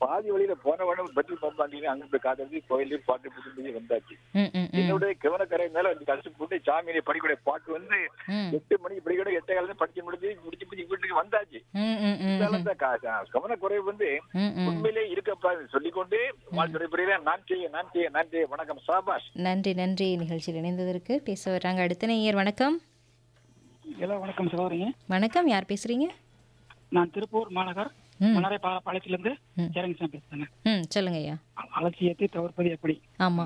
பாதி வழியில போன உடனே பெட்ரோல் பம்ப் வாங்கி அங்க போய் காத்து கோயிலையும் பாட்டு புது வந்தாச்சு ம் ம் ம் என்னுடைய கவனக்கரை மேல வந்து கடைசி போட்டு சாமியை படிக்கூடிய பாட்டு வந்து ம் எட்டு மணிக்கு படிக்கூட எட்டே காலம் படிச்சு முடிச்சு முடிச்சு முடிச்சு வீட்டுக்கு வந்தாச்சு ம் ம் ம் இதனால இந்த கா- கவனக்குறைவு வந்து ம் ம் உண்மையிலே இருக்கப்பா சொல்லிக்கொண்டு வாழ்த்துறை புரியல நான் செய்ய நான் செய்ய நான் செய்ய வணக்கம் சாபாஷ் நன்றி நன்றி நிகழ்ச்சியில் இணைந்ததற்கு பேச வர்றாங்க அடுத்த நேயர் வணக்கம் ஹலோ வணக்கம் சகோதரிங்க வணக்கம் யார் பேசுறீங்க நான் திருப்பூர் மாநகர் ம். மணரை பா பாளையத்திலிருந்து ம். சேரங்கசாமி பேசுறேங்க ம் சொல்லுங்க ஐயா அ- அலட்சியத்தை தவிர்ப்பது எப்படி ஆமா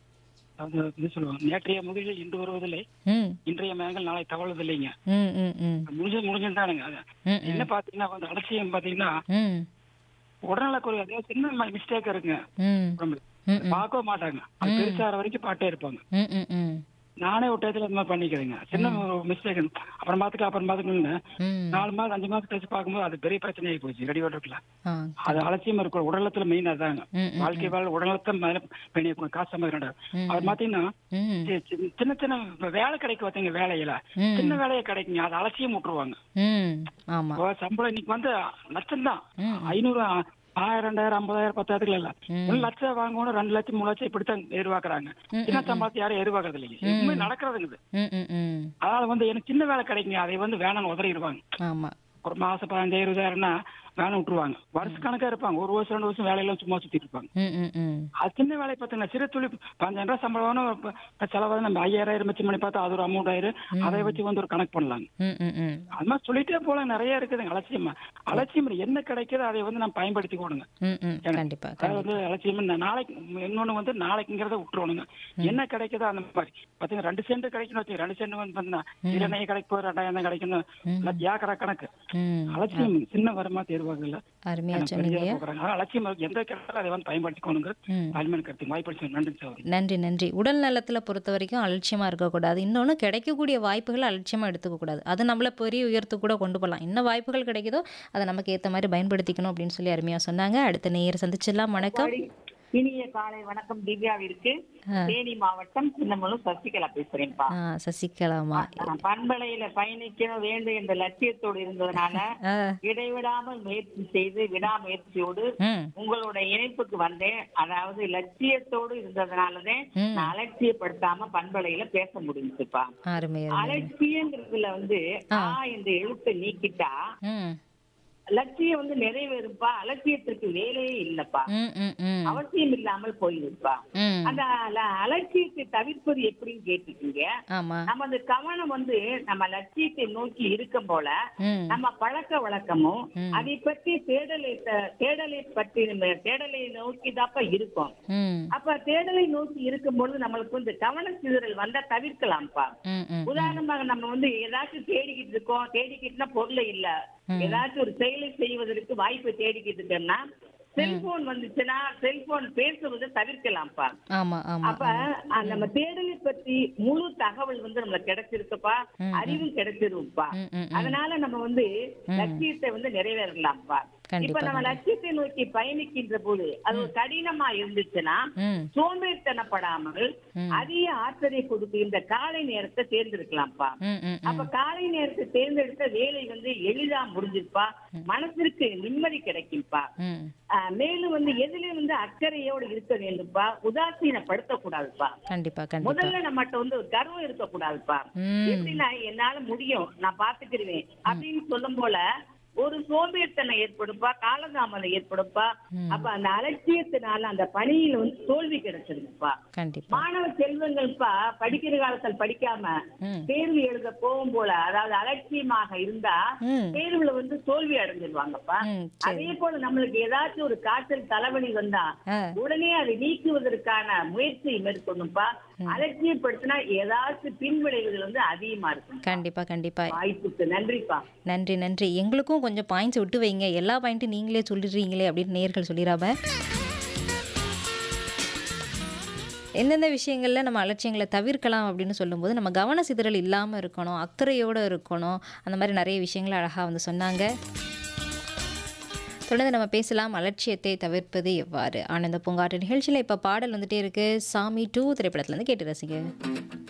அதாவது இது சொல்லுவாங்க நேற்றைய முதலில் இன்று வருவதில்லை ம் இன்றைய மேகங்கள் நாளை தவழுவதில்லைங்க ம் ம் ம் முடிஞ்சது முடிஞ்சுதானுங்க அது ம் என்ன பாத்தீங்கன்னா வந்து அலட்சியம் பாத்தீங்கன்னா ம் உடல்நலக்குறைவு அதாவது சின்ன மிஸ்டேக் இருக்குங்க ம் உடம்புல ம் ம் பார்க்கவே மாட்டாங்க அது பெருசாகிற வரைக்கும் பாட்டே இருப்பாங்க ம் ம் ம் நானே ஒரு டயத்துல இந்த மாதிரி பண்ணிக்கிறேங்க சின்ன ஒரு மிஸ்டேக் அப்புறம் பார்த்துக்கலாம் அப்புறம் பார்த்துக்கணுங்க ம் நாலு மாதம் அஞ்சு மாதம் கழிச்சு பார்க்கும்போது அது பெரிய பிரச்சனையாகி போச்சு ரெடி இருக்கலாம் ஆ அது அலட்சியம் இருக்கும் உடலத்துல மெயின் அதாங்க ம், ம், வாழ்க்கை வாழ உடலத்தை மேல பெரிய காசு சம்பாதிக்கிறாங்க ம். அவர் பாத்தீங்கன்னா ம் சி- சி- சின்ன சின்ன இப்ப வேலை கிடைக்கும் பார்த்தீங்க வேலையில ம். சின்ன வேலையை கிடைக்குங்க அது அலட்சியம் விட்டுருவாங்க ம் ஆமா இப்போ சம்பளம் இன்னைக்கு வந்து லட்சம் தான் ம். ஐநூறு ஆ- ஆயிரம் ரெண்டாயிரம் ஐம்பதாயிரம் பத்தாயிரத்துல இல்ல ம். ஒரு லட்சம் வாங்கணும் ரெண்டு லட்சம் மூணு லட்சம் இப்படித்தான் எதிர்பார்க்கறாங்க ம், சின்ன சம்பளத்தை யாரும் எதிர்பார்க்கறது இல்லைங்க எதுவுமே நடக்கிறதுங்க இது. ம் ம் ம் அதனால வந்து எனக்கு சின்ன வேலை கிடைக்குங்க அதை வந்து வேணாம்னு உதறிடுவாங்க ஆமா ஒரு மாசம் பதினஞ்சாயிரம் இருபதாயிரம்னா வேணும் விட்டுருவாங்க வருஷ கணக்கா இருப்பாங்க ஒரு வருஷம் ரெண்டு வருஷம் வேலையெல்லாம் சும்மா சுத்திட்டு இருப்பாங்க ம் ம் ம் அது சின்ன வேலை பார்த்தீங்கன்னா சிறு துளி பதினஞ்சாயிரம் ரூபாய் சம்பளம் வேணும் இப்ப செலவாக நம்ம ஐயாயிரம் மிச்சம் பண்ணி பார்த்தா அது ஒரு அமௌண்ட் ஆயிரும் அதை வச்சு வந்து ஒரு கணக்கு பண்ணலாங்க ம் ம் ம் அது மாதிரி சொல்லிட்டே போல நிறைய இருக்குதுங்க அலட்சியமா அலட்சியம் என்ன கிடைக்குதோ அதை வந்து நம்ம பயன்படுத்தி கொடுங்க ம் ம் கண்டிப்பா அதாவது வந்து அலட்சியம் இந்த நாளைக்கு இன்னொன்னு வந்து நாளைக்குங்கிறத விட்டுருணுங்க என்ன கிடைக்குதோ அந்த மாதிரி பாத்தீங்கன்னா ரெண்டு சென்ட் கிடைக்கணும் வச்சுக்க ரெண்டு சென்ட் வந்து பாத்தீங்கன்னா இளநீர் கிடைக்கும் ரெண்டாயிரம் தான் கிடைக்கணும் இல்ல ஏக்கரா கணக்கு ம் அலட்சியம் சின்ன வரமா தேர்வாக இல்ல அருமையா எனக்கு சொன்னீங்க பெரியா போக்குறாங்க. ஆனா அலட்சியம் எந்த கிடைத்தாலும் அதை வந்து பயன்படுத்திக்கணுங்க ம் தாய்மன் கருத்து வாய்ப்பு நன்றி சகோதரி நன்றி நன்றி உடல் நலத்தில் பொறுத்த வரைக்கும் அலட்சியமாக இருக்கக்கூடாது இன்னொன்று கிடைக்கக்கூடிய வாய்ப்புகளை அலட்சியமாக எடுத்துக்கக்கூடாது அது நம்மளை பெரிய உயரத்துக்கு கூட கொண்டு போகலாம் என்ன வாய்ப்புகள் கிடைக்குதோ அதை நமக்கு ஏற்ற மாதிரி பயன்படுத்திக்கணும் அப்படின்னு சொல்லி அருமையாக சொன்னாங்க அடுத்த நேயர் சந்திச்சிடலாம் வணக்கம் இனிய காலை வணக்கம் திவ்யாவிற்கு தேனி மாவட்டம் சின்னமலூர் சசிகலா பேசுறேன்ப்பா ஆ சசிகலாமா நான் பண்பலையில பயணிக்க வேண்டும் என்ற லட்சியத்தோடு இருந்ததுனால ஆ இடைவிடாமல் முயற்சி செய்து விடாமுயற்சியோடு ம் உங்களோட இணைப்புக்கு வந்தேன் அதாவது லட்சியத்தோடு இருந்ததுனாலதான் ம். நான் அலட்சியப்படுத்தாம பண்பலையில பேச முடிஞ்சுப்பா அருமை அருமை அலட்சியங்கிறதுல வந்து ஆ என்ற எழுத்தை நீக்கிட்டா ம் லட்சியம் வந்து நிறைவேறுப்பா அலட்சியத்திற்கு வேலையே இல்லப்பா ம் ம் ம் அவசியம் இல்லாமல் போயிருப்பா ம் அந்த அல- அலட்சியத்தை தவிர்ப்பது எப்படின்னு கேட்டுக்கீங்க ஆமாம் நம்ம அந்த கவனம் வந்து நம்ம லட்சியத்தை நோக்கி இருக்கும் போல ம் நம்ம பழக்க வழக்கமும் ம். அதை பற்றி தேடலை த- தேடலை பற்றி நம்ம தேடலை நோக்கி தாப்பா இருக்கும் ம் அப்ப தேடலை நோக்கி இருக்கும் பொழுது நம்மளுக்கு வந்து கவன சிதறல் வந்தா தவிர்க்கலாம்ப்பா ம் ம் உதாரணமாக நம்ம வந்து ஏதாச்சும் தேடிக்கிட்டு இருக்கோம் தேடிக்கிட்டுனா பொருள் இல்ல ஏதாச்சும் ஒரு செயலை செய்வதற்கு வாய்ப்பை தேடிக்கிட்டு இருக்கோம்னா செல்போன் வந்துச்சுன்னா செல்போன் பேசுவதை தவிர்க்கலாம்ப்பா ஆமாம் ஆமாம் அப்ப அஹ், நம்ம தேடலை பத்தி முழு தகவல் வந்து நம்மளுக்கு கிடைச்சிருக்குப்பா அறிவும் கிடைச்சிருப்பா ம் ம் அதனால நம்ம வந்து லட்சியத்தை வந்து நிறைவேறலாம்ப்பா இப்ப கண்டிப்பா நம்ம லட்சியத்தை நோக்கி பயணிக்கின்ற போது அது ஒரு கடினமா இருந்துச்சுன்னா ம் சோம்பேறித்தனப்படாமல் அதிக ஆற்றலை கொடுக்கின்ற காலை நேரத்தை தேர்ந்தெடுக்கலாம்ப்பா ம் ம் அப்ப காலை நேரத்தை தேர்ந்தெடுத்த வேலை வந்து எளிதா முடிஞ்சிருப்பா மனசிற்கு நிம்மதி கிடைக்கும்பா ம் ஆஹ் மேலும் வந்து எதுலயும் வந்து அக்கறையோடு இருக்க வேண்டும்ப்பா உதாசீனப்படுத்த கூடாதுப்பா கண்டிப்பாக கண்டிப்பாக முதல்ல நம்மகிட்ட வந்து ஒரு கர்வம் இருக்க கூடாதுப்பா ம் எப்படின்னா என்னால முடியும் நான் பாத்துக்கிடுவேன் அப்படின்னு சொல்லும் போல ஒரு சோம்பேறித்தனம் ஏற்படுப்பா காலதாமதம் ஏற்படுப்பா அப்ப அந்த அலட்சியத்தினால அந்த பணியில வந்து தோல்வி கிடைச்சிருக்குப்பா கண்டிப்பாக மாணவ செல்வங்கள்ப்பா படிக்கிற காலத்தில் படிக்காம ம் தேர்வு எழுத போகும் போல அதாவது அலட்சியமாக இருந்தா ம் தேர்வுல வந்து தோல்வி அடைஞ்சிருவாங்கப்பா ம் சரி அதே போல நம்மளுக்கு ஏதாச்சும் ஒரு காய்ச்சல் தலைவலி வந்தா ஆ உடனே அதை நீக்குவதற்கான முயற்சியை மேற்கொள்ளும்பா அலட்சியப்படுத்தினா ஏதாச்சும் பின்விளைவுகள் வந்து அதிகமா இருக்கும் கண்டிப்பாக கண்டிப்பாக வாய்ப்புக்கு நன்றிப்பா நன்றி நன்றி எங்களுக்கும் கொஞ்சம் பாயிண்ட்ஸ் விட்டு வைங்க எல்லா பாயிண்ட்டும் நீங்களே சொல்லிடுறீங்களே அப்படின்னு நேர்கள் சொல்லிடாம எந்தெந்த விஷயங்களில் நம்ம அலட்சியங்களை தவிர்க்கலாம் அப்படின்னு சொல்லும்போது நம்ம கவன சிதறல் இல்லாமல் இருக்கணும் அக்கறையோடு இருக்கணும் அந்த மாதிரி நிறைய விஷயங்களை அழகாக வந்து சொன்னாங்க தொடர்ந்து நம்ம பேசலாம் அலட்சியத்தை தவிர்ப்பது எவ்வாறு ஆனந்த பூங்காற்று நிகழ்ச்சியில் இப்போ பாடல் வந்துட்டே இருக்கு சாமி டூ திரைப்படத்துலேருந்து கேட்டு ரசிங்க